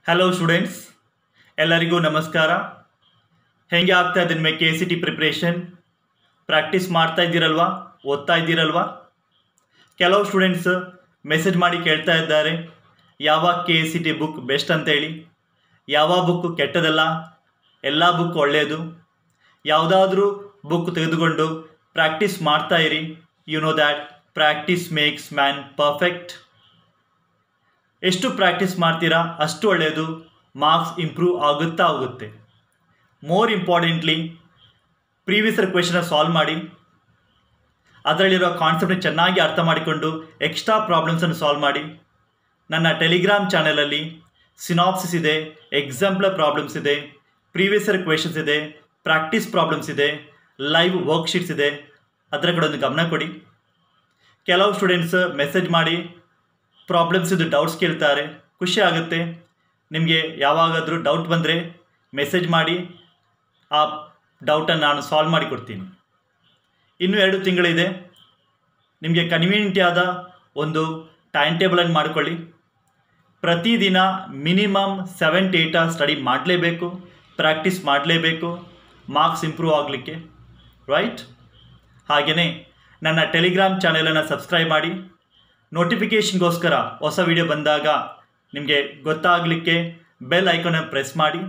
hello students ಎಲ್ಲರಿಗೂ ನಮಸ್ಕಾರ ಹೆಂಗೆ ಆಗ್ತಾ ಇದೆ ನಿಮಗೆ K C T preparation practice ಮಾಡ್ತಾ ಇದ್ದೀರಲ್ವಾ ಓದ್ತಾ ಇದ್ದೀರಲ್ವಾ ಕೆಲವು ಸ್ಟೂಡೆಂಟ್ಸ್ ಮೆಸೇಜ್ ಮಾಡಿ ಕೇಳ್ತಾ ಇದ್ದಾರೆ ಯಾವ K C T book best ಅಂತೇಳಿ ಯಾವ ಬುಕ್ ಕೆಟ್ಟದಲ್ಲ ಎಲ್ಲ ಬುಕ್ ಒಳ್ಳೆಯದು ಯಾವುದಾದ್ರೂ ಬುಕ್ ತೆಗೆದುಕೊಂಡು ಪ್ರಾಕ್ಟೀಸ್ ಮಾಡ್ತಾ ಇರಿ you know that practice makes man perfect ಎಷ್ಟು ಪ್ರಾಕ್ಟೀಸ್ ಮಾಡ್ತೀರಾ ಅಷ್ಟು ಒಳ್ಳೆಯದು ಮಾರ್ಕ್ಸ್ ಇಂಪ್ರೂವ್ ಆಗುತ್ತಾ ಹೋಗುತ್ತೆ more importantly previous question solve ಮಾಡಿ ಅದರಲ್ಲಿರೋ ಕಾನ್ಸೆಪ್ಟ್ನ ಚೆನ್ನಾಗಿ ಅರ್ಥ ಮಾಡಿಕೊಂಡು ಎಕ್ಸ್ಟ್ರಾ ಪ್ರಾಬ್ಲಮ್ಸನ್ನು ಸಾಲ್ವ್ ಮಾಡಿ ನನ್ನ ಟೆಲಿಗ್ರಾಮ್ ಚಾನಲಲ್ಲಿ ಸಿನಾಪ್ಸಿಸ್ ಇದೆ ಎಕ್ಸಾಂಪ್ಲರ್ ಪ್ರಾಬ್ಲಮ್ಸ್ ಇದೆ ಪ್ರೀವಿಯಸ್ ಇಯರ್ ಕ್ವೆಶನ್ಸ್ ಇದೆ ಪ್ರಾಕ್ಟೀಸ್ ಪ್ರಾಬ್ಲಮ್ಸ್ ಇದೆ ಲೈವ್ ವರ್ಕ್ಶೀಟ್ಸ್ ಇದೆ ಅದರ ಕಡೆ ಒಂದು ಗಮನ ಕೊಡಿ ಕೆಲವು ಸ್ಟೂಡೆಂಟ್ಸ್ ಮೆಸೇಜ್ ಮಾಡಿ ಪ್ರಾಬ್ಲಮ್ಸ್ ಇದು ಡೌಟ್ಸ್ ಕೇಳ್ತಾರೆ ಖುಷಿ ಆಗುತ್ತೆ ನಿಮಗೆ ಯಾವಾಗಾದರೂ ಡೌಟ್ ಬಂದರೆ ಮೆಸೇಜ್ ಮಾಡಿ ಆ ಡೌಟನ್ನು ನಾನು ಸಾಲ್ವ್ ಮಾಡಿ ಕೊಡ್ತೀನಿ ಇನ್ನೂ ಎರಡು ತಿಂಗಳಿದೆ ನಿಮಗೆ ಕನ್ವೀನಿಯಂಟ್ ಆದ ಒಂದು ಟೈಮ್ ಟೇಬಲನ್ನು ಮಾಡಿಕೊಳ್ಳಿ ಪ್ರತಿದಿನ ಮಿನಿಮಮ್ ಸೆವೆನ್ ಡೇಟಾ ಸ್ಟಡಿ ಮಾಡಲೇಬೇಕು ಪ್ರಾಕ್ಟೀಸ್ ಮಾಡಲೇಬೇಕು ಮಾರ್ಕ್ಸ್ ಇಂಪ್ರೂವ್ ಆಗಲಿಕ್ಕೆ ರೈಟ್ ಹಾಗೆಯೇ ನನ್ನ ಟೆಲಿಗ್ರಾಮ್ ಚಾನೆಲನ್ನು ಸಬ್ಸ್ಕ್ರೈಬ್ ಮಾಡಿ ನೋಟಿಫಿಕೇಷನ್ಗೋಸ್ಕರ ಹೊಸ ವಿಡಿಯೋ ಬಂದಾಗ ನಿಮಗೆ ಗೊತ್ತಾಗಲಿಕ್ಕೆ ಬೆಲ್ ಐಕಾನ ಪ್ರೆಸ್ ಮಾಡಿ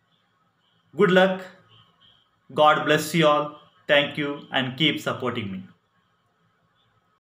good luck god bless you all thank you and keep supporting me